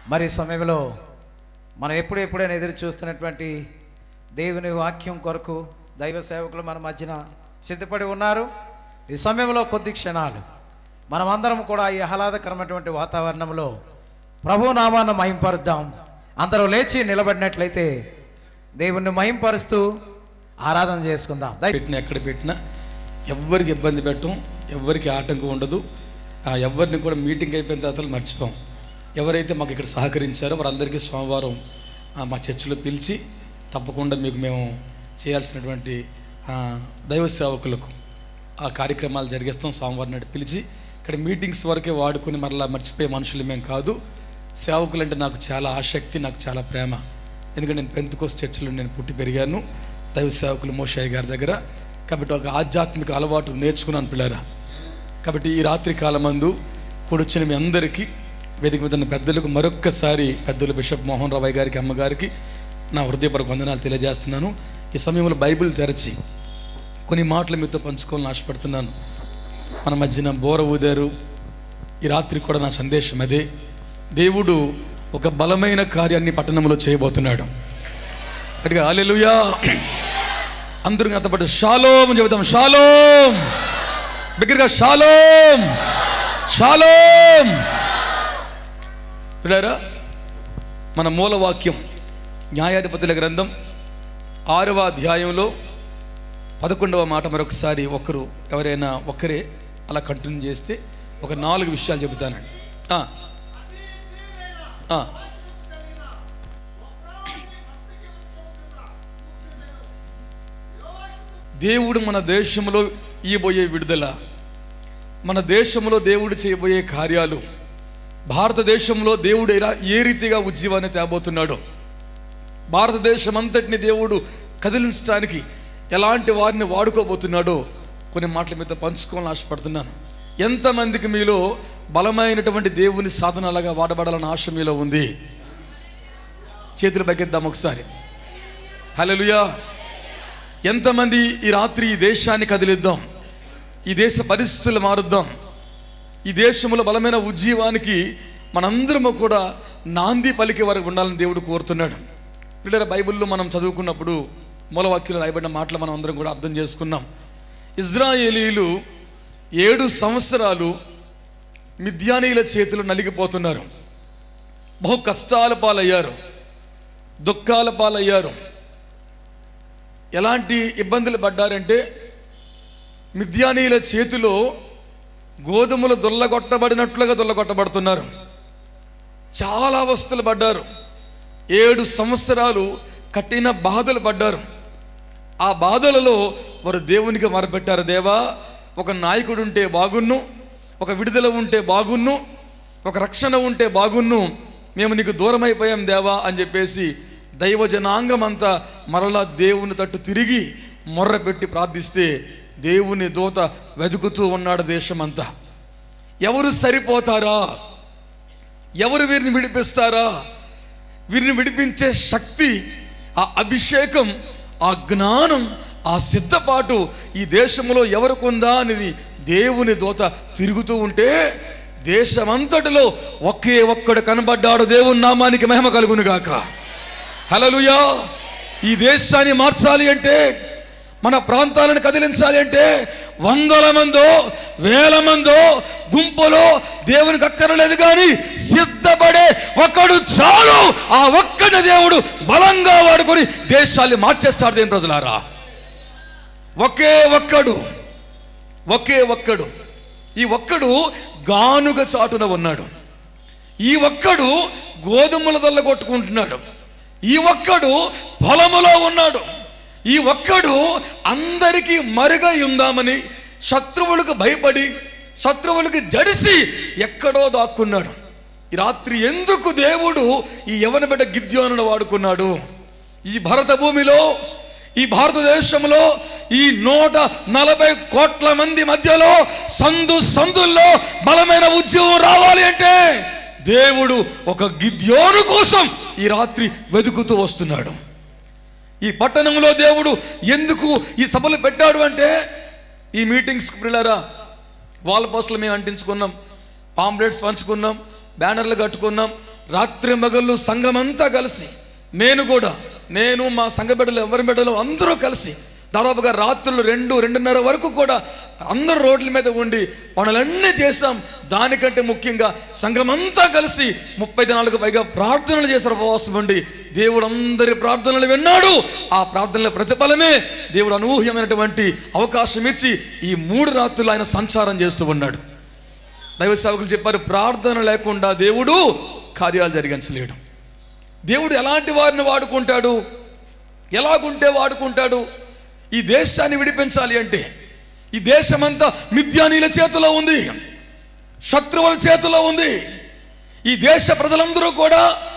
మరి ఈ సమయంలో మనం ఎప్పుడు ఎప్పుడైనా ఎదురు చూస్తున్నటువంటి దేవుని వాక్యం కొరకు దైవ సేవకులు మన మధ్యన సిద్ధపడి ఉన్నారు ఈ సమయంలో కొద్ది క్షణాలు మనమందరం కూడా ఈ ఆహ్లాదకరమైనటువంటి వాతావరణంలో ప్రభు నామాన్ని మహింపరుద్దాం అందరూ లేచి నిలబడినట్లయితే దేవుణ్ణి మహింపరుస్తూ ఆరాధన చేసుకుందాం దై పెట్టినా ఎక్కడ పెట్టినా ఎవ్వరికి ఇబ్బంది పెట్టం ఎవ్వరికి ఆటంకం ఉండదు ఆ, ఎవరిని కూడా మీటింగ్ అయిపోయిన తర్వాత మర్చిపోం ఎవరైతే మాకు ఇక్కడ సహకరించారో వారందరికీ సోమవారం ఆ, మా చర్చిలో పిలిచి తప్పకుండా మీకు మేము చేయాల్సినటువంటి ఆ, దైవ సేవకులకు ఆ కార్యక్రమాలు జరిగిస్తాం సోమవారం నాడు పిలిచి ఇక్కడ మీటింగ్స్ వరకే వాడుకొని మరలా మర్చిపోయే మనుషులు మేము కాదు సేవకులు అంటే నాకు చాలా ఆసక్తి నాకు చాలా ప్రేమ ఎందుకంటే నేను పెంతుకోస్ చర్చిలో నేను పుట్టి పెరిగాను దైవ సేవకులు మోషయ్య గారి దగ్గర కాబట్టి ఒక ఆధ్యాత్మిక అలవాటు నేర్చుకున్నాను పిల్లరా కాబట్టి ఈ రాత్రి కాలమందు కూడొచ్చిన మీ అందరికీ వేదిక మీద ఉన్న పెద్దలకు మరొక్కసారి పెద్దలు బిషప్ మోహన్ రావు గారికి అమ్మగారికి నా హృదయపూర్వక వందనాలు తెలియజేస్తున్నాను ఈ సమయంలో బైబిల్ తెరచి కొన్ని మాటలు మీతో పంచుకోవాలని ఆశపడుతున్నాను మన మధ్యన బోర ఊదారు ఈ రాత్రి కూడా నా సందేశం అదే దేవుడు ఒక బలమైన కార్యాన్ని పట్టణంలో చేయబోతున్నాడు అడిగా అలెలుయా అందరూ నాతో పాటు షాలోం చెబుతాం షాలోం బిగ్గరగా షాలోం షాలోం పిల్లారా మన మూలవాక్యం న్యాయాధిపతుల గ్రంథం ఆరవ అధ్యాయంలో పదకొండవ మాట మరొకసారి ఒకరు ఎవరైనా ఒకరే అలా కంటిన్యూ చేస్తే ఒక నాలుగు విషయాలు చెబుతానండి ఆ. ఆ. దేవుడు మన దేశంలో ఇయ్యబోయే విడుదల మన దేశంలో దేవుడు చేయబోయే కార్యాలు భారతదేశంలో దేవుడు ఎలా ఏ రీతిగా ఉద్యమాన్ని తేబోతున్నాడో భారతదేశం అంతటిని దేవుడు కదిలించడానికి ఎలాంటి వారిని వాడుకోబోతున్నాడో కొన్ని మాటల మీద పంచుకోవాలని ఆశపడుతున్నాను ఎంతమందికి మీలో బలమైనటువంటి దేవుని సాధనాలుగా వాడబడాలన్న ఆశ మీలో ఉంది చేతులు పైకెద్దాం ఒకసారి హల్లెలూయా ఎంతమంది ఈ రాత్రి ఈ దేశాన్ని కదిలిద్దాం ఈ దేశ పరిస్థితులు మారుద్దాం ఈ దేశంలో బలమైన ఉజ్జీవానికి మనందరము కూడా నాంది పలికే వరకు ఉండాలని దేవుడు కోరుతున్నాడు పిల్లల బైబిల్లో మనం చదువుకున్నప్పుడు మూలవాక్యంలో రాయబడిన మాటలు మనం అందరం కూడా అర్థం చేసుకున్నాం ఇజ్రాయేలీలు ఏడు సంవత్సరాలు మిద్యానీల చేతులు నలిగిపోతున్నారు బహు కష్టాల పాలయ్యారు దుఃఖాల పాలయ్యారు ఎలాంటి ఇబ్బందులు పడ్డారంటే మిద్యానీల చేతిలో గోధుమలు దొల్లగొట్టబడినట్లుగా దొల్లగొట్టబడుతున్నారు చాలా అవస్థలు పడ్డారు ఏడు సంవత్సరాలు కఠిన బాధలు పడ్డారు ఆ బాధలలో వారు దేవునికి మొరపెట్టారు దేవా ఒక నాయకుడు ఉంటే బాగున్ను ఒక విడుదల ఉంటే బాగున్ను ఒక రక్షణ ఉంటే బాగున్ను మేము నీకు దూరం అయిపోయాం దేవా అని చెప్పేసి దైవ జనాంగమంతా మరలా దేవుని తట్టు తిరిగి మొర్రపెట్టి ప్రార్థిస్తే దేవుని దూత వెతుకుతూ ఉన్నాడు దేశమంతా ఎవరు సరిపోతారా ఎవరు వీరిని విడిపిస్తారా వీరిని విడిపించే శక్తి ఆ అభిషేకం ఆ జ్ఞానం ఆ సిద్ధపాటు ఈ దేశంలో ఎవరికి ఉందా అనేది దేవుని దోత తిరుగుతూ ఉంటే దేశమంతటిలో ఒకే ఒక్కడు కనబడ్డాడు దేవుని నామానికి మహిమ కలుగును గాక హలలుయా ఈ దేశాన్ని మార్చాలి అంటే మన ప్రాంతాలను కదిలించాలి అంటే వందల మందో వేల మందో గుంపులో దేవునికి అక్కరలేదు కానీ సిద్ధపడే ఒకడు చాలు ఆ ఒక్కడి దేవుడు బలంగా వాడుకొని దేశాన్ని మార్చేస్తాడు దేని ప్రజలారా ఒకే ఒక్కడు ఒకే ఒక్కడు ఈ ఒక్కడు గానుగ చాటున ఉన్నాడు ఈ ఒక్కడు గోధుమల దొల్ల కొట్టుకుంటున్నాడు ఈ ఒక్కడు పొలములో ఉన్నాడు ఈ ఒక్కడు అందరికీ మరుగై ఉందామని శత్రువులకు భయపడి శత్రువులకు జడిసి ఎక్కడో దాక్కున్నాడు ఈ రాత్రి ఎందుకు దేవుడు ఈ యవన బిడ్డ గిద్యోనును వాడుకున్నాడు ఈ భరత భూమిలో ఈ భారతదేశంలో ఈ నూట నలభై కోట్ల మంది మధ్యలో సందు సందుల్లో బలమైన ఉద్యమం రావాలి అంటే దేవుడు ఒక గిద్యోను కోసం ఈ రాత్రి వెతుకుతూ వస్తున్నాడు ఈ పట్టణంలో దేవుడు ఎందుకు ఈ సభలు పెట్టాడు అంటే ఈ మీటింగ్స్ పిల్లరా వాల్ పోస్టులు మేము అంటించుకున్నాం పాంప్లెట్స్ పంచుకున్నాం బ్యానర్లు కట్టుకున్నాం రాత్రి మగళ్ళు సంఘమంతా కలిసి నేను కూడా నేను మా సంఘ బిడ్డలు ఎవరి బిడ్డలు అందరూ కలిసి దాదాపుగా రాత్రులు రెండు రెండున్నర వరకు కూడా అందరు రోడ్ల మీద ఉండి పనులన్నీ చేశాం దానికంటే ముఖ్యంగా సంఘమంతా కలిసి ముప్పై దినాలకు పైగా ప్రార్థనలు చేశారు ఉపవాసం ఉండి దేవుడు అందరి ప్రార్థనలు విన్నాడు ఆ ప్రార్థనల ప్రతిఫలమే దేవుడు అనూహ్యమైనటువంటి అవకాశం ఇచ్చి ఈ మూడు రాత్రులు ఆయన సంచారం చేస్తూ ఉన్నాడు దైవ సేవకులు చెప్పారు ప్రార్థన లేకుండా దేవుడు కార్యాలు జరిగించలేడు దేవుడు ఎలాంటి వారిని వాడుకుంటాడు ఎలాగుంటే వాడుకుంటాడు ఈ దేశాన్ని విడిపించాలి అంటే ఈ దేశమంతా మిథ్యానీల చేతిలో ఉంది శత్రువుల చేతిలో ఉంది ఈ దేశ ప్రజలందరూ కూడా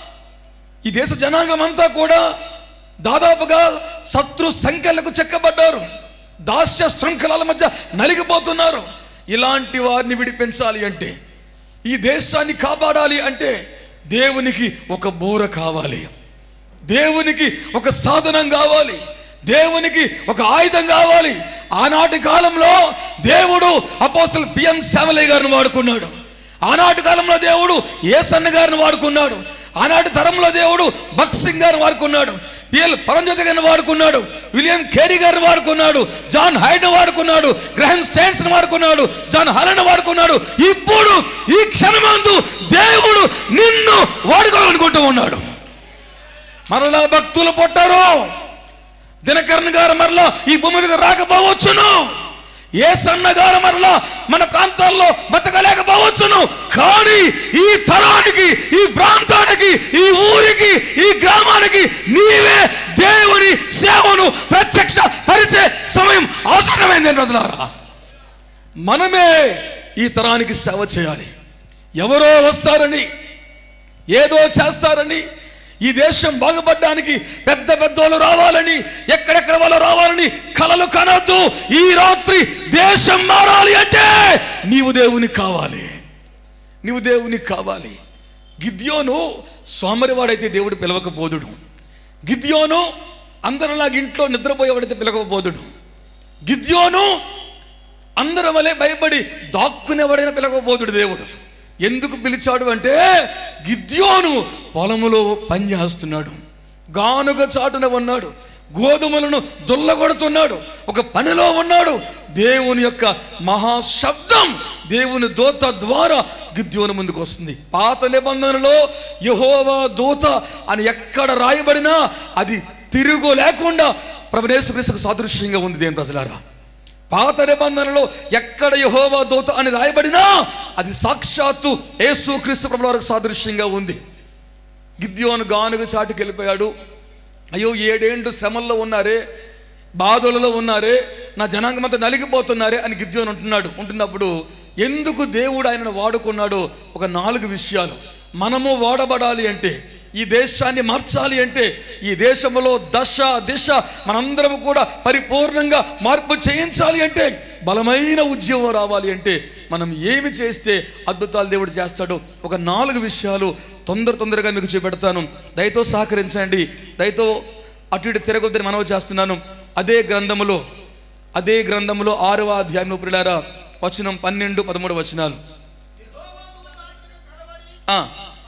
ఈ దేశ జనాంగం అంతా కూడా దాదాపుగా శత్రు సంఖ్యలకు చెక్కబడ్డారు దాస్య శృంఖలాల మధ్య నలిగిపోతున్నారు ఇలాంటి వారిని విడిపించాలి అంటే ఈ దేశాన్ని కాపాడాలి అంటే దేవునికి ఒక బోర కావాలి దేవునికి ఒక సాధనం కావాలి దేవునికి ఒక ఆయుధం కావాలి ఆనాటి కాలంలో దేవుడు అపోసల్ పిఎం శ్యామలయ్య గారిని వాడుకున్నాడు ఆనాటి కాలంలో దేవుడు ఏసన్న గారిని వాడుకున్నాడు ఆనాటి తరంలో దేవుడు భక్త్ సింగ్ గారిని వాడుకున్నాడు పిఎల్ పరంజ్యోతి గారిని వాడుకున్నాడు విలియం కేరీ గారిని వాడుకున్నాడు జాన్ హైడ్ వాడుకున్నాడు గ్రహం స్టేన్స్ వాడుకున్నాడు జాన్ హలన్ వాడుకున్నాడు ఇప్పుడు ఈ క్షణమందు దేవుడు నిన్ను వాడుకోవాలనుకుంటూ ఉన్నాడు మరలా భక్తులు పుట్టారు దినకరణ్ గారు మరలా ఈ భూమి మీద రాకపోవచ్చును ఏ సన్న గారు మరలా మన ప్రాంతాల్లో బతకలేకపోవచ్చును కానీ ఈ తరానికి ఈ ప్రాంతానికి ఈ ఊరికి ఈ గ్రామానికి నీవే దేవుని సేవను ప్రత్యక్ష పరిచే సమయం అవసరమైంది రోజులారా మనమే ఈ తరానికి సేవ చేయాలి ఎవరో వస్తారని ఏదో చేస్తారని ఈ దేశం బాగుపడడానికి పెద్ద పెద్ద వాళ్ళు రావాలని ఎక్కడెక్కడ వాళ్ళు రావాలని కలలు కనొద్దు ఈ రాత్రి దేశం మారాలి అంటే నీవు దేవునికి కావాలి నీవు దేవునికి కావాలి గిద్యోను సోమరివాడైతే దేవుడు పిలవకపోదుడు గిద్యోను అందరిలాగా ఇంట్లో నిద్రపోయేవాడైతే పిలవకపోదుడు గిద్యోను అందరం వలె భయపడి దాక్కునేవాడైనా పిలవకపోతుడు దేవుడు ఎందుకు పిలిచాడు అంటే గిద్యోను పొలములో పనిచేస్తున్నాడు గానుగ చాటున ఉన్నాడు గోధుమలను దొల్లగొడుతున్నాడు ఒక పనిలో ఉన్నాడు దేవుని యొక్క మహాశబ్దం దేవుని దూత ద్వారా గిద్యోని ముందుకు వస్తుంది పాత నిబంధనలో యహోవా దూత అని ఎక్కడ రాయబడినా అది తిరుగు లేకుండా ప్రభునేశ్వరిస్తకు సాదృశ్యంగా ఉంది దేని ప్రజలారా పాత నిబంధనలో ఎక్కడ యహోవా దూత అని రాయబడినా అది సాక్షాత్తు యేసు క్రీస్తు ప్రభుల వారికి సాదృశ్యంగా ఉంది గిద్యోను గానుగ చాటుకు వెళ్ళిపోయాడు అయ్యో ఏడేండు శ్రమల్లో ఉన్నారే బాధలలో ఉన్నారే నా జనాంగం అంతా నలిగిపోతున్నారే అని గిద్యోను ఉంటున్నాడు ఉంటున్నప్పుడు ఎందుకు దేవుడు ఆయనను వాడుకున్నాడో ఒక నాలుగు విషయాలు మనము వాడబడాలి అంటే ఈ దేశాన్ని మార్చాలి అంటే ఈ దేశంలో దశ దిశ మనందరం కూడా పరిపూర్ణంగా మార్పు చేయించాలి అంటే బలమైన ఉద్యమం రావాలి అంటే మనం ఏమి చేస్తే అద్భుతాలు దేవుడు చేస్తాడో ఒక నాలుగు విషయాలు తొందర తొందరగా మీకు చూపెడతాను దయతో సహకరించండి దయతో అటు ఇటు తిరగొద్దని మనవి చేస్తున్నాను అదే గ్రంథములో అదే గ్రంథములో ఆరవ అధ్యాయం ప్రిలారా వచనం పన్నెండు పదమూడు వచనాలు ఆ.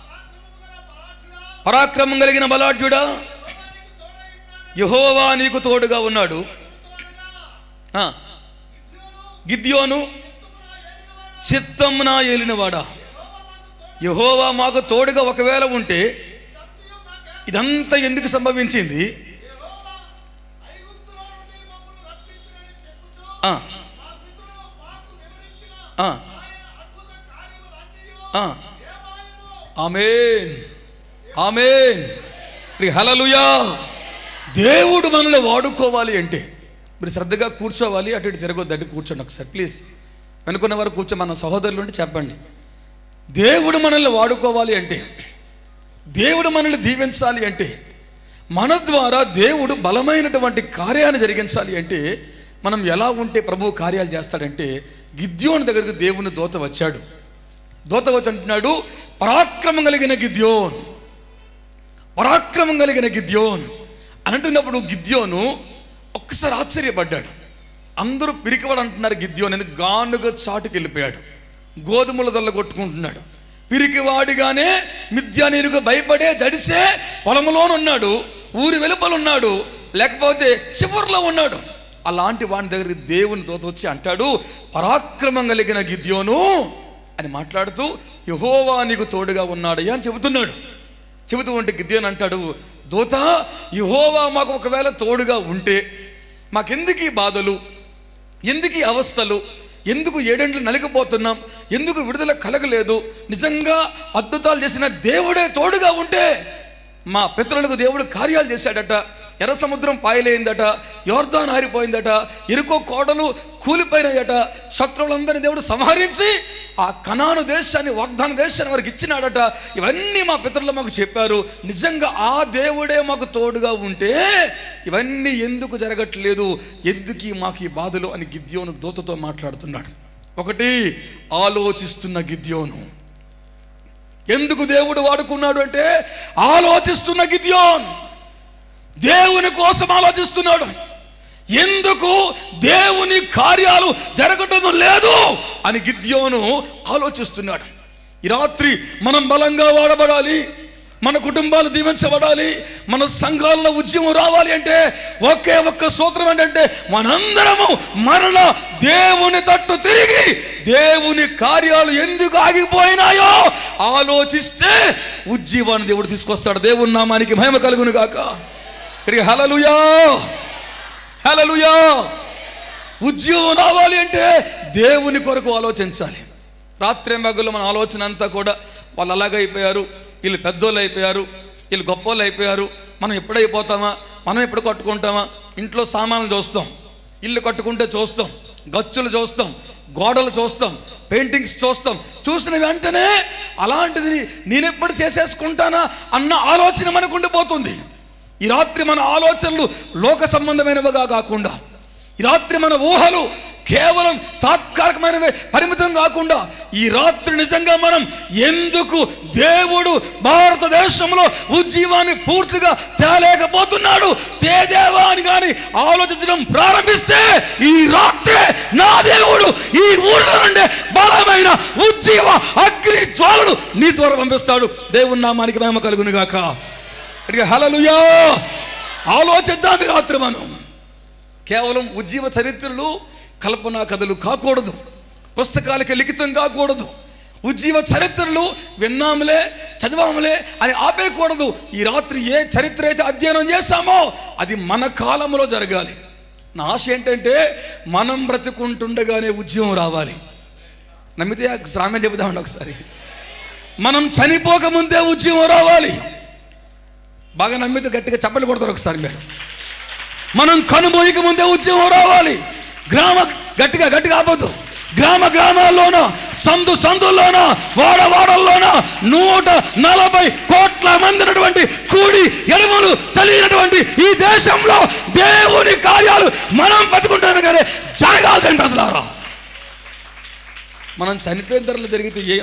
పరాక్రమం కలిగిన బలాఢ్యుడా యహోవా నీకు తోడుగా ఉన్నాడు ఆ. గిద్యోను చిత్తమున ఏలినవాడా యహోవా మాకు తోడుగా ఒకవేళ ఉంటే ఇదంతా ఎందుకు సంభవించింది ఆ. ఆ. ఆ. ఆమేన్ ఆమేన్ హలలుయా దేవుడు మనల్ని వాడుకోవాలి అంటే మీరు శ్రద్ధగా కూర్చోవాలి అటు ఇటు తిరగొద్దండి కూర్చోండి ఒకసారి ప్లీజ్ వెనుకున్న వారు కూర్చో మన సహోదరులు ఉంటే చెప్పండి దేవుడు మనల్ని వాడుకోవాలి అంటే దేవుడు మనల్ని దీవించాలి అంటే మన ద్వారా దేవుడు బలమైనటువంటి కార్యాన్ని జరిగించాలి అంటే మనం ఎలా ఉంటే ప్రభు కార్యాలు చేస్తాడంటే గిద్యోని దగ్గరకు దేవుని దోత వచ్చాడు దోత వచ్చి అంటున్నాడు పరాక్రమం కలిగిన గిద్యోన్ పరాక్రమం కలిగిన గిద్యోన్ అని అంటున్నప్పుడు గిద్యోను ఒక్కసారి ఆశ్చర్యపడ్డాడు అందరూ పిరికివాడు అంటున్నారు గిద్యోన్ ఎందుకు గానుగా చాటుకి వెళ్ళిపోయాడు గోధుమల దొల్ల కొట్టుకుంటున్నాడు పిరికివాడిగానే మిథ్యానీరుకు భయపడే జడిసే పొలంలోనున్నాడు ఊరి వెలుపలున్నాడు లేకపోతే చివరిలో ఉన్నాడు అలాంటి వాడి దగ్గరికి దేవుని దూత వచ్చి అంటాడు పరాక్రమం కలిగిన గిద్యోను అని మాట్లాడుతూ యహోవా నీకు తోడుగా ఉన్నాడయ్యా అని చెబుతున్నాడు చెబుతూ ఉంటే గిద్యోన్ అంటాడు దూత యహోవా మాకు ఒకవేళ తోడుగా ఉంటే మాకెందుకు ఈ బాధలు ఎందుకు ఈ అవస్థలు ఎందుకు ఏడేండ్లు నలిగిపోతున్నాం ఎందుకు విడుదల కలగలేదు నిజంగా అద్భుతాలు చేసిన దేవుడే తోడుగా ఉంటే మా పితరులకు దేవుడు కార్యాలు చేశాడట ఎర్ర సముద్రం పాయలేయిందట యోర్దాన్ ఆరిపోయిందట ఇరుకో కోడలు కూలిపోయినాయట శత్రువులందరినీ దేవుడు సంహరించి ఆ కనాను దేశాన్ని వాగ్దాన దేశాన్ని వారికి ఇచ్చినాడట ఇవన్నీ మా పితరులు మాకు చెప్పారు నిజంగా ఆ దేవుడే మాకు తోడుగా ఉంటే ఇవన్నీ ఎందుకు జరగట్లేదు ఎందుకు ఈ మాకు ఈ బాధలు అని గిద్యోను దూతతో మాట్లాడుతున్నాడు ఒకటి ఆలోచిస్తున్న గిద్యోను ఎందుకు దేవుడు వాడుకున్నాడు అంటే ఆలోచిస్తున్న గిద్యోన్ దేవుని కోసం ఆలోచిస్తున్నాడు ఎందుకు దేవుని కార్యాలు జరగటం లేదు అని గిద్యోను ఆలోచిస్తున్నాడు ఈ రాత్రి మనం బలంగా వాడబడాలి మన కుటుంబాలు దీవించబడాలి మన సంఘాల్లో ఉద్యమం రావాలి అంటే ఒకే ఒక్క సూత్రం ఏంటంటే మనందరము మరల దేవుని తట్టు తిరిగి దేవుని కార్యాలు ఎందుకు ఆగిపోయినాయో ఆలోచిస్తే ఉజ్జీవాన్ని దేవుడు తీసుకొస్తాడు దేవుని నామానికి మహిమ కలుగును గాక ఇక్కడికి హలలుయా హలలుయా ఉద్యోగం రావాలి అంటే దేవుని కొరకు ఆలోచించాలి రాత్రి మగ్గులు మన ఆలోచన అంతా కూడా వాళ్ళు అలాగైపోయారు వీళ్ళు పెద్దోళ్ళు అయిపోయారు వీళ్ళు గొప్పోళ్ళు అయిపోయారు మనం ఎప్పుడైపోతామా మనం ఎప్పుడు కట్టుకుంటామా ఇంట్లో సామాన్లు చూస్తాం ఇల్లు కట్టుకుంటే చూస్తాం గచ్చులు చూస్తాం గోడలు చూస్తాం పెయింటింగ్స్ చూస్తాం చూసిన వెంటనే అలాంటిది నేనెప్పుడు చేసేసుకుంటానా అన్న ఆలోచన మనకు ఉండిపోతుంది ఈ రాత్రి మన ఆలోచనలు లోక సంబంధమైనవిగా కాకుండా ఈ రాత్రి మన ఊహలు కేవలం తాత్కాలికమైనవే పరిమితం కాకుండా ఈ రాత్రి నిజంగా మనం ఎందుకు దేవుడు భారతదేశంలో ఉజ్జీవాన్ని పూర్తిగా తేలేకపోతున్నాడు తేదేవా అని కానీ ఆలోచించడం ప్రారంభిస్తే ఈ రాత్రే నా దేవుడు ఈ ఊరిలో నుండే బలమైన ఉజ్జీవ అగ్ని జ్వాలను నీ ద్వారా పంపిస్తాడు దేవుని నామానికి మేము కలుగును గాక అడిగే హలలుయా ఆలోచిద్దాం ఈ రాత్రి మనం కేవలం ఉజ్జీవ చరిత్రలు కల్పనా కథలు కాకూడదు పుస్తకాలకి లిఖితం కాకూడదు ఉజ్జీవ చరిత్రలు విన్నాములే చదివాములే అని ఆపేయకూడదు ఈ రాత్రి ఏ చరిత్ర అయితే అధ్యయనం చేశామో అది మన కాలంలో జరగాలి నా ఆశ ఏంటంటే మనం బ్రతుకుంటుండగానే ఉద్యమం రావాలి నమ్మితే ఆ సామెత చెబుదామండి ఒకసారి మనం చనిపోకముందే ఉద్యమం రావాలి బాగా నమ్మితే గట్టిగా చప్పలు కొడతారు ఒకసారి మీరు మనం కనుబోయక ముందే ఉద్యమం రావాలి గ్రామ గట్టిగా గట్టిగా ఆపొద్దు గ్రామ గ్రామాల్లోన సందు సందుల్లోన వాడ వాడల్లోన నూట నలభై కోట్ల మంది ఉన్నటువంటి కూడి ఎడమలు తెలియనటువంటి ఈ దేశంలో దేవుని కార్యాలు మనం బతుకుంటాను కానీ జరగాల్సింది అసలు ఆరా. మనం చనిపోయిన ధరలు జరిగితే ఏ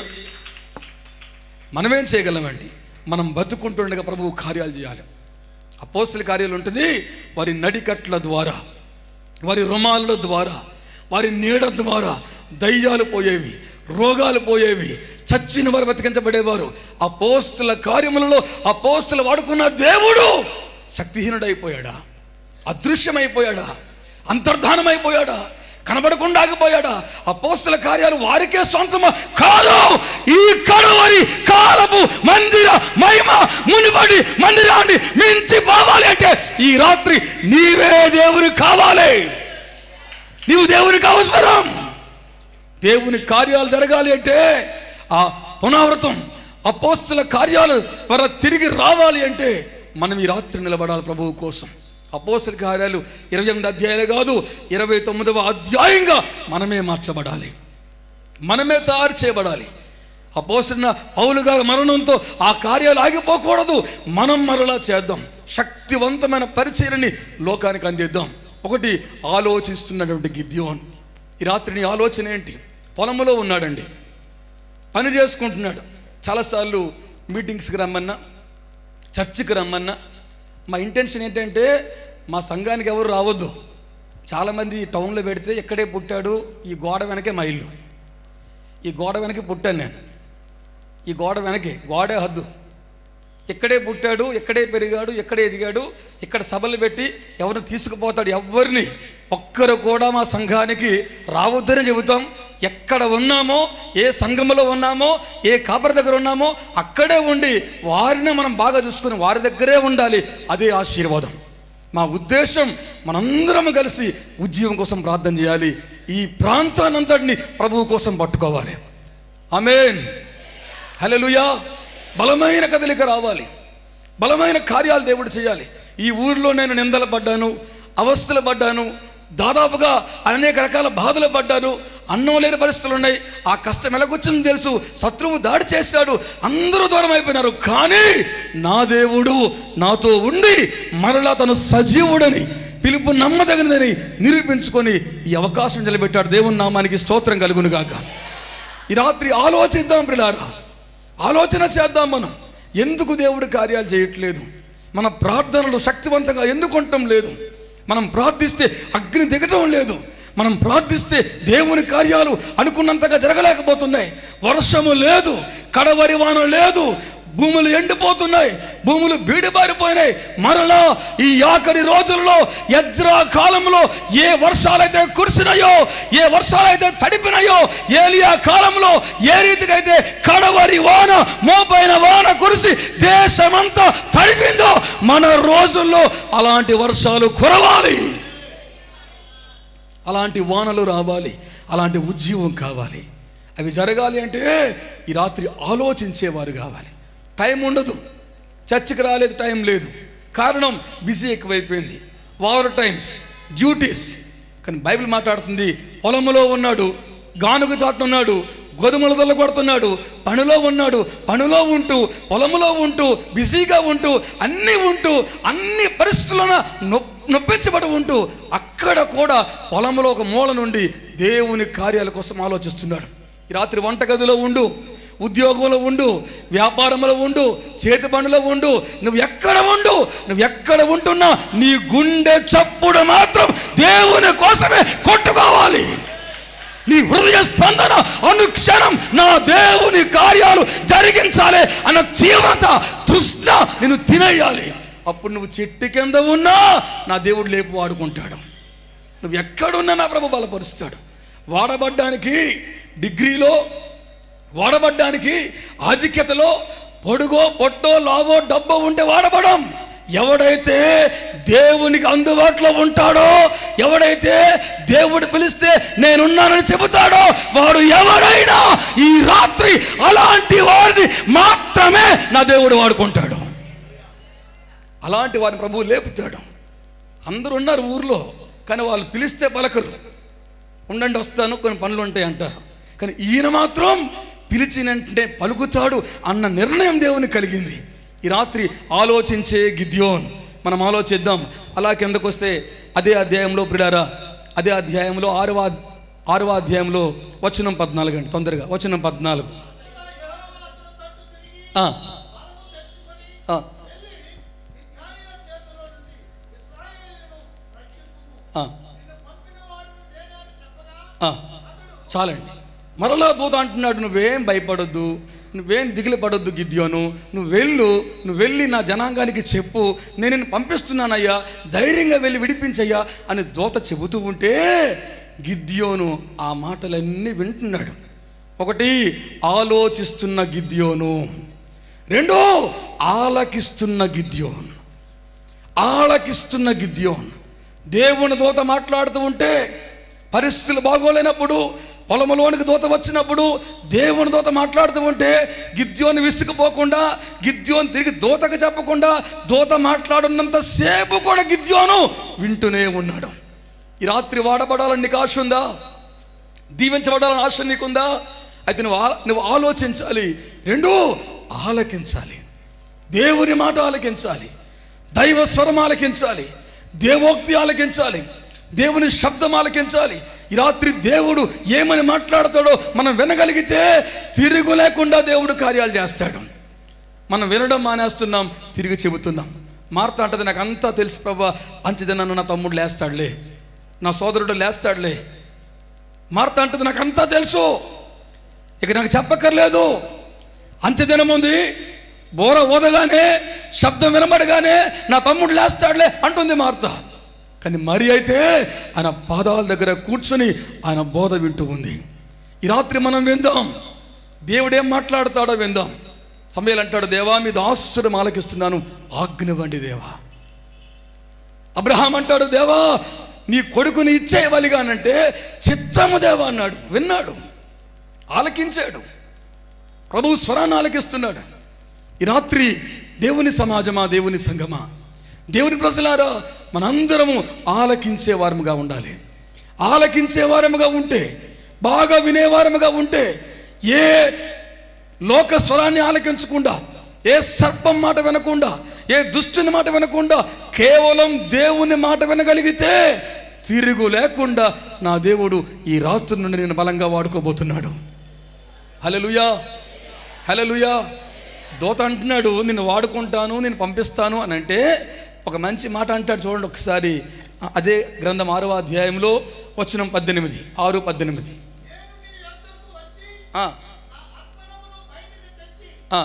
మనమేం చేయగలమండి మనం బతుకుంటుండగా ప్రభువు కార్యాలు చేయాలి అపోస్తుల కార్యాలు ఉంటుంది వారి నడికట్ల ద్వారా వారి రుమాల ద్వారా వారి నీడ ద్వారా దయ్యాలు పోయేవి రోగాలు పోయేవి చచ్చిన వారు బతికించబడేవారు ఆ పోస్తుల కార్యములలో ఆ పోస్తులు వాడుకున్న దేవుడు శక్తిహీనుడైపోయాడా అదృశ్యమైపోయాడా అంతర్ధానమైపోయాడా కనబడకుండా ఆగిపోయాడా అపోస్తుల కార్యాలు వారికే సొంతమా కాదు ఈ కడవరి కాలపు మందిర మహిమ మునిపడి మందిరాన్ని మించి పోవాలి అంటే ఈ రాత్రి నీవే దేవుని కావాలి నీవు దేవునికి అవసరం దేవుని కార్యాలు జరగాలి అంటే ఆ పునరావృతం అపోస్తుల కార్యాలు వర తిరిగి రావాలి అంటే మనం ఈ రాత్రి నిలబడాలి ప్రభువు కోసం అపోస్తుల కార్యాలు ఇరవై ఎనిమిది అధ్యాయాలు కాదు ఇరవై తొమ్మిదవ అధ్యాయంగా మనమే మార్చబడాలి మనమే తయారు చేయబడాలి అపోసిన పౌలు గారి మరణంతో ఆ కార్యాలు ఆగిపోకూడదు మనం మరలా చేద్దాం శక్తివంతమైన పరిచయని లోకానికి అందిద్దాం ఒకటి ఆలోచిస్తున్నటువంటి గిద్యోన్ ఈ రాత్రి నీ ఆలోచన ఏంటి పొలంలో ఉన్నాడండి పని చేసుకుంటున్నాడు చాలాసార్లు మీటింగ్స్కి రమ్మన్నా చర్చికి రమ్మన్నా మా ఇంటెన్షన్ ఏంటంటే మా సంఘానికి ఎవరు రావద్దు చాలామంది టౌన్లో పెడితే ఇక్కడే పుట్టాడు ఈ గోడ వెనకే మా ఇల్లు ఈ గోడ వెనకే పుట్టాను నేను ఈ గోడ వెనకే గోడే హద్దు ఇక్కడే పుట్టాడు ఇక్కడే పెరిగాడు ఇక్కడే ఎదిగాడు ఇక్కడ సభలు పెట్టి ఎవరిని తీసుకుపోతాడు ఎవరిని ఒక్కరు కూడా మా సంఘానికి రావద్దని చెబుతాం ఎక్కడ ఉన్నామో ఏ సంఘంలో ఉన్నామో ఏ కాపరి దగ్గర ఉన్నామో అక్కడే ఉండి వారిని మనం బాగా చూసుకుని వారి దగ్గరే ఉండాలి అదే ఆశీర్వాదం మా ఉద్దేశం మనందరం కలిసి ఉద్యోగం కోసం ప్రార్థన చేయాలి ఈ ప్రాంతానంతటిని ప్రభువు కోసం పట్టుకోవాలి ఆమేన్ హల్లెలూయా బలమైన కదలిక రావాలి బలమైన కార్యాలు దేవుడు చేయాలి ఈ ఊరిలో నేను నిందలు పడ్డాను అవస్థలు పడ్డాను దాదాపుగా అనేక రకాల బాధలు పడ్డాను అన్నం లేని పరిస్థితులు ఉన్నాయి ఆ కష్టం ఎలాగొచ్చింది తెలుసు శత్రువు దాడి చేశాడు అందరూ దూరం అయిపోయినారు కానీ నా దేవుడు నాతో ఉండి మరలా తను సజీవుడని పిలుపు నమ్మదగినదని నిరూపించుకొని ఈ అవకాశం నిలబెట్టాడు దేవుని నామానికి స్తోత్రం కలుగును గాక ఈ రాత్రి ఆలోచిద్దాం పిల్లారా ఆలోచన చేద్దాం మనం ఎందుకు దేవుడు కార్యాలు చేయట్లేదు మన ప్రార్థనలు శక్తివంతంగా ఎందుకు ఉండటం లేదు మనం ప్రార్థిస్తే అగ్ని దిగటం లేదు మనం ప్రార్థిస్తే దేవుని కార్యాలు అనుకున్నంతగా జరగలేకపోతున్నాయి వర్షము లేదు కడవరి వాన లేదు భూములు ఎండిపోతున్నాయి భూములు బీడిబారిపోయినాయి మరలా ఈ ఆఖరి రోజుల్లో యజ్రా కాలంలో ఏ వర్షాలైతే కురిసినాయో ఏ వర్షాలైతే తడిపినాయో ఏలియా కాలంలో ఏ రీతిగా అయితే కడవరి వాన మోపైన వాన కురిసి దేశమంతా తడిపిందో మన రోజుల్లో అలాంటి వర్షాలు కురవాలి అలాంటి వానలు రావాలి అలాంటి ఉద్యమం కావాలి అవి జరగాలి అంటే ఈ రాత్రి ఆలోచించేవారు కావాలి టైం ఉండదు చర్చికి రాలేదు టైం లేదు కారణం బిజీ ఎక్కువైపోయింది ఓవర్ టైమ్స్ డ్యూటీస్ కానీ బైబిల్ మాట్లాడుతుంది పొలములో ఉన్నాడు గానుగ చాటున్నాడు గోధుమలు దొల్ల కొడుతున్నాడు పనిలో ఉన్నాడు పనిలో ఉంటూ పొలములో ఉంటూ బిజీగా ఉంటూ అన్నీ ఉంటూ అన్ని పరిస్థితులను నొప్ నొప్పించబడి ఉంటూ అక్కడ కూడా పొలంలో ఒక మూల నుండి దేవుని కార్యాల కోసం ఆలోచిస్తున్నాడు ఈ రాత్రి వంటగదిలో ఉండు ఉద్యోగంలో ఉండు వ్యాపారంలో ఉండు చేతి పనులో ఉండు నువ్వు ఎక్కడ ఉండు నువ్వు ఎక్కడ ఉంటున్నా నీ గుండె చప్పుడు మాత్రం దేవుని కోసమే కొట్టుకోవాలి నీ హృదయ స్పందన అనుక్షణం నా దేవుని కార్యాలు జరిగించాలి అన్న తీవ్రత తృష్ణ నేను తినేయాలి అప్పుడు నువ్వు చెట్టు కింద ఉన్నా నా దేవుడు లేపు వాడుకుంటాడు నువ్వు ఎక్కడున్నా నా ప్రభు బలపరుస్తాడు వాడబడ్డానికి డిగ్రీలో వాడబడ్డానికి ఆధిక్యతలో పొడుగో పొట్టో లావో డబ్బో ఉంటే వాడబడం ఎవడైతే దేవునికి అందుబాటులో ఉంటాడో ఎవడైతే దేవుడు పిలిస్తే నేనున్నానని చెబుతాడో వాడు ఎవడైనా ఈ రాత్రి అలాంటి వారిని మాత్రమే నా దేవుడు వాడుకుంటాడు అలాంటి వారిని ప్రభువు లేపుతాడు అందరూ ఉన్నారు ఊర్లో కానీ వాళ్ళు పిలిస్తే పలకరు ఉండండి వస్తాను కొన్ని పనులు ఉంటాయి అంటారు కానీ ఈయన మాత్రం పిలిచినంటే పలుకుతాడు అన్న నిర్ణయం దేవుని కలిగింది ఈ రాత్రి ఆలోచించే గిద్యోన్ మనం ఆలోచిద్దాం అలా కిందకు వస్తే అదే అధ్యాయంలో ప్రిడారా అదే అధ్యాయంలో ఆరవ ఆరవ అధ్యాయంలో వచనం పద్నాలుగు అండి తొందరగా వచనం పద్నాలుగు ఆ. ఆ. ఆ. ఆ, చాలండి మరలా దూత అంటున్నాడు నువ్వేం భయపడొద్దు నువ్వేం దిగులు పడొద్దు గిద్యోను నువ్వు వెళ్ళు నువ్వు వెళ్ళి నా జనాంగానికి చెప్పు నేను నిన్ను పంపిస్తున్నానయ్యా ధైర్యంగా వెళ్ళి విడిపించయ్యా అని దూత చెబుతూ ఉంటే గిద్యోను ఆ మాటలన్నీ వింటున్నాడు ఒకటి ఆలోచిస్తున్న గిద్యోను రెండో ఆలకిస్తున్న గిద్యోన్ ఆలకిస్తున్న గిద్యోన్ దేవుని దూత మాట్లాడుతూ ఉంటే పరిస్థితులు బాగోలేనప్పుడు పొలంలోనికి దూత వచ్చినప్పుడు దేవుని దూత మాట్లాడుతూ ఉంటే గిద్యోని విసుకుపోకుండా గిద్యోని తిరిగి దూతకు చెప్పకుండా దూత మాట్లాడున్నంత సేపు కూడా గిద్యోను వింటూనే ఉన్నాడు ఈ రాత్రి వాడబడాలని నీకు ఆశ ఉందా దీవించబడాలని ఆశ నీకుందా అయితే నువ్వు ఆ- నువ్వు ఆలోచించాలి రెండు ఆలకించాలి దేవుని మాట ఆలకించాలి దైవ స్వరం ఆలకించాలి దేవోక్తి ఆలకించాలి దేవుని శబ్దం ఆలకించాలి ఈ రాత్రి దేవుడు ఏమని మాట్లాడతాడో మనం వినగలిగితే తిరుగు లేకుండా దేవుడు కార్యాలు చేస్తాడు మనం వినడం మానేస్తున్నాం తిరిగి చెబుతున్నాం మార్త అంటది నాకు అంతా తెలుసు ప్రభా అంచెదనన్ను నా తమ్ముడు లేస్తాడులే నా సోదరుడు లేస్తాడులే మార్త అంటది నాకు అంతా తెలుసు ఇక నాకు చెప్పక్కర్లేదు అంచెదినం ఉంది బోర ఊదగానే శబ్దం వినబడగానే నా తమ్ముడు లేస్తాడులే అంటుంది మార్త కానీ మరి అయితే ఆయన పాదాల దగ్గర కూర్చొని ఆయన బోధ వింటూ ఉంది ఈ రాత్రి మనం విందాం దేవుడు ఏం మాట్లాడతాడో విందాం సమయాలు అంటాడు దేవా మీ దాసుడు ఆలకిస్తున్నాను ఆజ్ఞవండి దేవా అబ్రహాం అంటాడు దేవా నీ కొడుకుని ఇచ్చేయవలిగానంటే చిత్తము దేవా అన్నాడు విన్నాడు ఆలకించాడు ప్రభు స్వరాన్ని ఆలకిస్తున్నాడు ఈ రాత్రి దేవుని సమాజమా దేవుని సంఘమా దేవుని ప్రజలారా మనందరము ఆలకించే వారముగా ఉండాలి ఆలకించే వారముగా ఉంటే బాగా వినేవారముగా ఉంటే ఏ లోక స్వరాన్ని ఆలకించకుండా ఏ సర్పం మాట వినకుండా ఏ దుష్టుని మాట వినకుండా కేవలం దేవుని మాట వినగలిగితే తిరుగు లేకుండా నా దేవుడు ఈ రాత్రి నుండి నేను బలంగా వాడుకోబోతున్నాడు హలలుయా హలలుయా దోత అంటున్నాడు నిన్ను వాడుకుంటాను నేను పంపిస్తాను అని అంటే ఒక మంచి మాట అంటాడు చూడండి ఒకసారి ఆ, అదే గ్రంథం ఆరవ అధ్యాయంలో వచనం పద్దెనిమిది ఆరు పద్దెనిమిది ఆ, ఆ,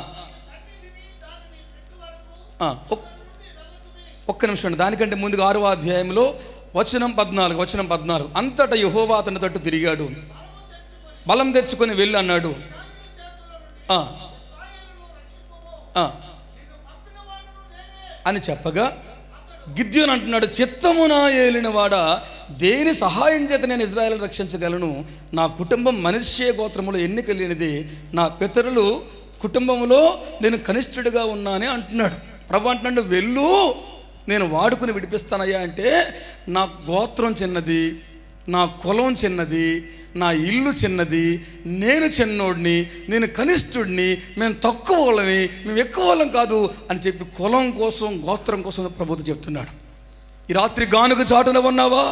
ఆ, ఒక్- ఒక్క నిమిషం అండి దానికంటే ముందుగా ఆరవ అధ్యాయంలో వచనం పద్నాలుగు వచనం పద్నాలుగు అంతటా యహోవా అతని తట్టు తిరిగాడు బలం తెచ్చుకొని వెళ్ళి అన్నాడు ఆ, ఆ, అని చెప్పగా గిద్యోన్ అంటున్నాడు చిత్తమున ఏలినవాడా దేని సహాయం చేత నేను ఇజ్రాయెల్ రక్షించగలను నా కుటుంబం మనిషే గోత్రములో ఎన్నిక లేనిది నా పితరులు కుటుంబంలో నేను కనిష్ఠుడిగా ఉన్నానని అంటున్నాడు ప్రభు అంటున్నాడు వెళ్ళు నేను వాడుకుని విడిపిస్తానయ్యా అంటే నా గోత్రం చిన్నది నా కులం చిన్నది నా ఇల్లు చిన్నది నేను చిన్నోడిని నేను కనిష్ఠుడిని మేము తక్కువ వాళ్ళని మేము ఎక్కువ వాళ్ళం కాదు అని చెప్పి కులం కోసం గోత్రం కోసం ప్రభుత్వం చెప్తున్నాడు ఈ రాత్రి గానుగ చాటున ఉన్నావా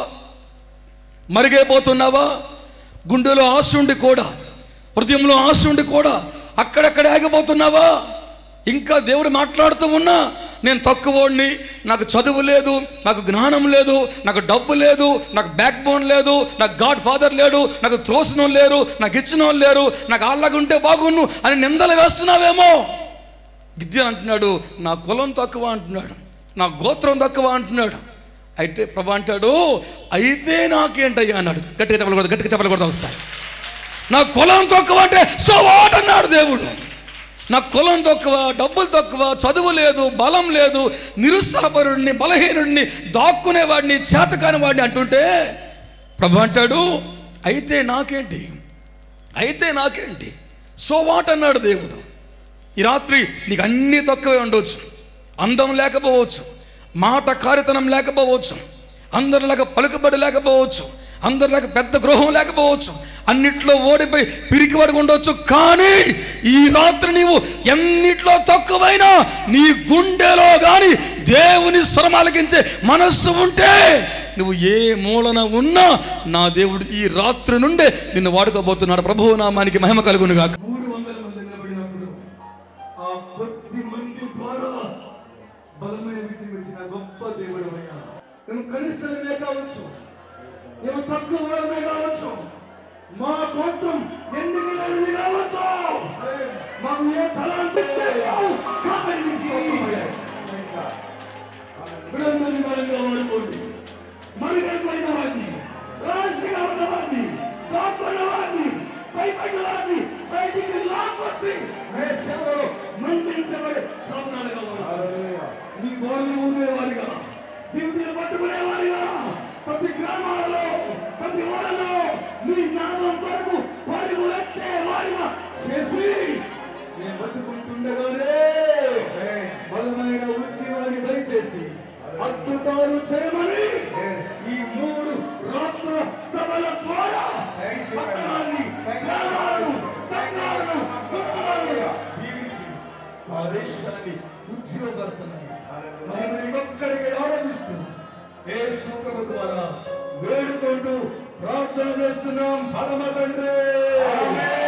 మరిగైపోతున్నావా గుండెలో ఆశ ఉండి కూడా హృదయంలో ఆశ ఉండి కూడా అక్కడక్కడ ఆగిపోతున్నావా ఇంకా దేవుడు మాట్లాడుతూ ఉన్నా నేను తక్కువోడిని నాకు చదువు లేదు నాకు జ్ఞానం లేదు నాకు డబ్బు లేదు నాకు బ్యాక్ బోన్ లేదు నాకు గాడ్ ఫాదర్ లేడు నాకు త్రోసిన లేరు నాకు ఇచ్చిన వాళ్ళు లేరు నాకు ఆళ్ళగుంటే బాగున్ను అని నిందలు వేస్తున్నావేమో గిద్యోన్ అంటున్నాడు నా కులం తక్కువ అంటున్నాడు నా గోత్రం తక్కువ అంటున్నాడు అయితే ప్రభా అంటాడు అయితే నాకేంటయ్యా అన్నాడు గట్టిగా చెప్పకూడదు గట్టిగా చెప్పకూడదు ఒకసారి నా కులం తక్కువ అంటే సో వాట్ అన్నాడు దేవుడు నా కులం తక్కువ డబ్బులు తక్కువ చదువు లేదు బలం లేదు నిరుత్సాహపరుడిని బలహీనుడిని దాక్కునేవాడిని చేతకాని వాడిని అంటుంటే ప్రభు అంటాడు అయితే నాకేంటి అయితే నాకేంటి సో వాట్ అన్నాడు దేవుడు ఈ రాత్రి నీకు అన్నీ తక్కువే ఉండవచ్చు అందం లేకపోవచ్చు మాట కార్యతనం లేకపోవచ్చు అందరిలాగా పలుకుబడి లేకపోవచ్చు అందరిలాగా పెద్ద గృహం లేకపోవచ్చు అన్నిట్లో ఓడిపోయి పిరికిబడి ఉండవచ్చు కానీ ఈ రాత్రి నీవు ఎన్నిట్లో తక్కువైనా నీ గుండెలో కానీ దేవుని స్వరం ఆలకించే మనస్సు ఉంటే నువ్వు ఏ మూలన ఉన్నా నా దేవుడు ఈ రాత్రి నుండే నిన్ను వాడుకోబోతున్నాడు ప్రభువు నామానికి మహిమ కలుగును గాక మూడు వందల మంది నిలబడినప్పుడు ఆ కొద్ది మంది ద్వారా బలమైన విజయం ఇచ్చిన గొప్ప దేవుడు అయ్యా మేము కనిష్టమే కావచ్చు మేము తక్కువ వారమే కావచ్చు మా గోత్రం ఎన్నిక లేనిది కావచ్చు మాకు ఏ తలాంటి చెప్పావు కాబట్టి నీకు స్తోత్రం అయ్యా. వీరందరినీ బలంగా వాడుకోండి మరుగైపోయిన వాడిని రాశిగా ఉన్న వాడిని దాక్కున్న వాడిని భయపడిన వాడిని బయటికి లాక్కొచ్చి మే సేవలో మండించబడే సాధనాలుగా ఉన్నారు మీ గోడలు ఊదేవారిగా దిగుదీలు పట్టుకునేవారిగా ప్రతి గ్రామాలలో ప్రతి ఊళ్ళలో మీ జ్ఞానం కొరకు పరుగులెత్తే వారిగా చేసి నేను బతుకుంటుండగానే బలమైన ఉద్యమాన్ని దయచేసి అద్భుతాలు చేయమని ఈ మూడు రాత్ర సభల ద్వారా పట్టణాన్ని గ్రామాలను సంఘాలను కుటుంబాలను దీవించి మా దేశాన్ని ఉద్యోగపరుచున్నాయి మేము ఒక్కడికి ఆరంభిస్తూ ఏ సుఖము ద్వారా వేడుకుంటూ ప్రార్థన చేస్తున్నాం పరమ తండ్రి